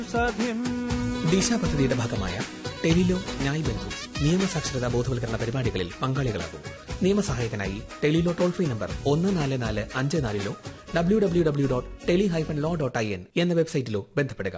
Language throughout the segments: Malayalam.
ദിശ പദ്ധതിയുടെ ഭാഗമായ ടെലിലോ ന്യായ് ബന്ധു നിയമസാക്ഷരതാ ബോധവൽക്കരണ പരിപാടികളിൽ പങ്കാളികളാകും നിയമസഹായത്തിനായി ടെലിലോ ടോൾ ഫ്രീ നമ്പർ ഒന്ന് നാല് നാല് അഞ്ച് നാലിലോ W W W dot tele hyphen law dot I N എന്ന വെബ്സൈറ്റിലോ ബന്ധപ്പെടുക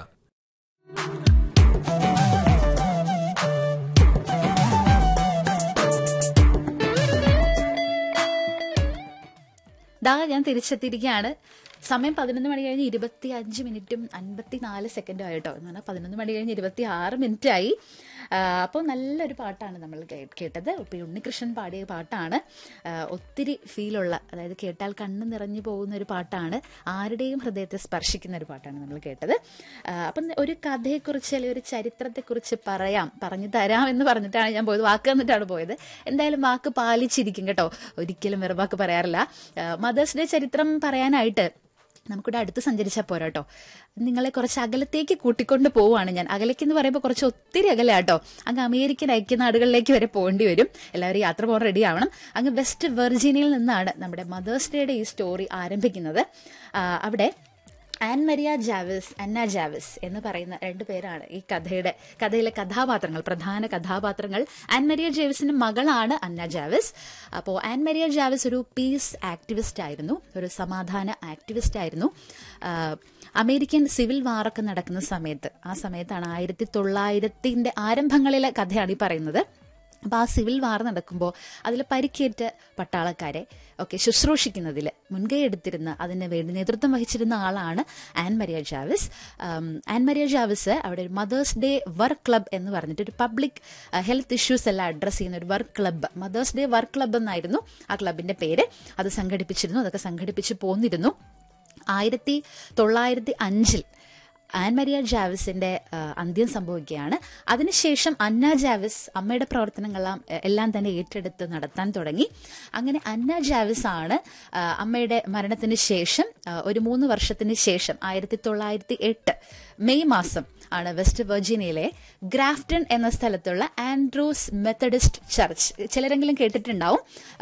ദാ ഞാൻ തിരിച്ചെത്തിയിരിക്കുകയാണ് സമയം പതിനൊന്ന് മണി കഴിഞ്ഞ് ഇരുപത്തി അഞ്ച് മിനിറ്റും അൻപത്തിനാല് സെക്കൻഡും ആയിട്ടോ എന്ന് പറഞ്ഞാൽ പതിനൊന്ന് മണി കഴിഞ്ഞ് ഇരുപത്തി ആറ് മിനിറ്റ് ആയി അപ്പോൾ നല്ലൊരു പാട്ടാണ് നമ്മൾ കേ- കേട്ടത് ഇപ്പോൾ ഉണ്ണികൃഷ്ണൻ പാടിയ പാട്ടാണ് ആ, ഒത്തിരി ഫീലുള്ള അതായത് കേട്ടാൽ കണ്ണ് നിറഞ്ഞു പോകുന്ന ഒരു പാട്ടാണ് ആരുടെയും ഹൃദയത്തെ സ്പർശിക്കുന്ന ഒരു പാട്ടാണ് നമ്മൾ കേട്ടത് ആ, അപ്പം ഒരു കഥയെക്കുറിച്ച് അല്ലെങ്കിൽ ഒരു ചരിത്രത്തെക്കുറിച്ച് പറയാം പറഞ്ഞു തരാം എന്ന് പറഞ്ഞിട്ടാണ് ഞാൻ പോയത് വാക്ക് തന്നിട്ടാണ് പോയത് എന്തായാലും വാക്ക് പാലിച്ചിരിക്കും കേട്ടോ ഒരിക്കലും വേറെ വാക്ക് പറയാറില്ല മദേഴ്സ് ഡേ ചരിത്രം പറയാനായിട്ട് നമുക്കിവിടെ അടുത്ത് സഞ്ചരിച്ചാൽ പോരാ കേട്ടോ നിങ്ങളെ കുറച്ച് അകലത്തേക്ക് കൂട്ടിക്കൊണ്ട് പോവുകയാണ് ഞാൻ അകലേക്ക് എന്ന് പറയുമ്പോൾ കുറച്ച് ഒത്തിരി അകലെ കേട്ടോ അങ്ങ് അമേരിക്കൻ ഐക്യനാടുകളിലേക്ക് വരെ പോകേണ്ടി വരും എല്ലാവരും യാത്ര പോകാൻ റെഡി ആവണം അങ്ങ് വെസ്റ്റ് വെർജീനിയയിൽ നിന്നാണ് നമ്മുടെ മദേഴ്സ് ഡേയുടെ ഈ സ്റ്റോറി ആരംഭിക്കുന്നത് ആ, അവിടെ ആൻ മരിയ ജാവിസ് അന്ന ജാവിസ് എന്ന് പറയുന്ന രണ്ട് പേരാണ് ഈ കഥയുടെ കഥയിലെ കഥാപാത്രങ്ങൾ പ്രധാന കഥാപാത്രങ്ങൾ ആൻ മരിയ ജാവിസിന്റെ മകളാണ് അന്ന ജാവിസ് അപ്പോൾ ആൻ മരിയ ജാവിസ് ഒരു പീസ് ആക്ടിവിസ്റ്റ് ആയിരുന്നു ഒരു സമാധാന ആക്ടിവിസ്റ്റ് ആയിരുന്നു ആ, അമേരിക്കൻ സിവിൽ വാറൊക്കെ നടക്കുന്ന സമയത്ത് ആ സമയത്താണ് ആയിരത്തി തൊള്ളായിരത്തിന്റെ ആരംഭങ്ങളിലെ കഥയാണ് ഈ പറയുന്നത് അപ്പോൾ ആ സിവിൽ വാർ നടക്കുമ്പോൾ അതിൽ പരിക്കേറ്റ പട്ടാളക്കാരെ ഒക്കെ ശുശ്രൂഷിക്കുന്നതിൽ മുൻകൈ എടുത്തിരുന്ന അതിന് വേണ്ടി നേതൃത്വം വഹിച്ചിരുന്ന ആളാണ് ആൻ മരിയ ജാവിസ് ആം, ആൻ മരിയ ജാവിസ് അവിടെ ഒരു മദേഴ്സ് ഡേ വർക്ക് ക്ലബ് എന്ന് പറഞ്ഞിട്ട് ഒരു പബ്ലിക് ഹെൽത്ത് ഇഷ്യൂസ് എല്ലാം അഡ്രസ്സ് ചെയ്യുന്ന ഒരു work club mothers day work club എന്നായിരുന്നു ആ ക്ലബിന്റെ പേര് അത് സംഘടിപ്പിച്ചിരുന്നു അതൊക്കെ സംഘടിപ്പിച്ച് പോന്നിരുന്നു ആയിരത്തി തൊള്ളായിരത്തി അഞ്ചിൽ ആൻ മരിയ ജാവിസിന്റെ ആ, അന്ത്യം സംഭവിക്കുകയാണ് അതിനുശേഷം അന്ന ജാവിസ് അമ്മയുടെ പ്രവർത്തനങ്ങളെല്ലാം എ, എല്ലാം തന്നെ ഏറ്റെടുത്ത് നടത്താൻ തുടങ്ങി അങ്ങനെ അന്ന ജാവിസ് ആണ് ആ, അമ്മയുടെ മരണത്തിന് ശേഷം ആ, ഒരു മൂന്ന് വർഷത്തിന് ശേഷം ആയിരത്തി തൊള്ളായിരത്തി എട്ട് മെയ് മാസം ആണ് വെസ്റ്റ് വെർജീനിയയിലെ ഗ്രാഫ്റ്റൺ എന്ന സ്ഥലത്തുള്ള ആൻഡ്രൂസ് മെത്തഡിസ്റ്റ് ചർച്ച് ചിലരെങ്കിലും കേട്ടിട്ടുണ്ടാവും